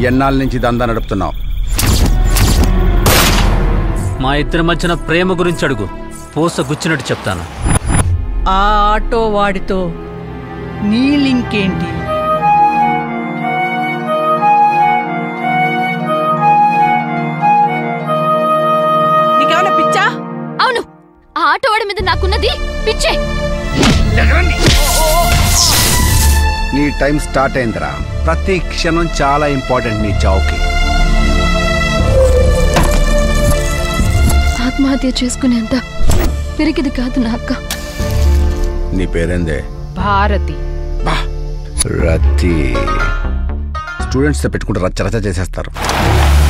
ఎన్నాళ్ళ నుంచి దందా నడుపుతున్నావు మా ఇద్దరి మధ్యన ప్రేమ గురించి అడుగు పూస గుచ్చినట్టు చెప్తాను ఆ ఆటో వాడితో నీ లింక్ ఏంటి నీకేమైనా పిచ్చా అవును ఆ ఆటోవాడి మీద నాకున్నది పిచ్చే నీ టైం స్టార్ట్ అయిందిరా ప్రతి క్షణం చాలా ఇంపార్టెంట్ నీ చావుకి ఆత్మహత్య చేసుకునేంత పెరిగిది కాదు నా అక్క నీ పేరేందే భారతి బా రతి స్టూడెంట్స్ పెట్టుకుంటే రచ్చ రచ్చ చేసేస్తారు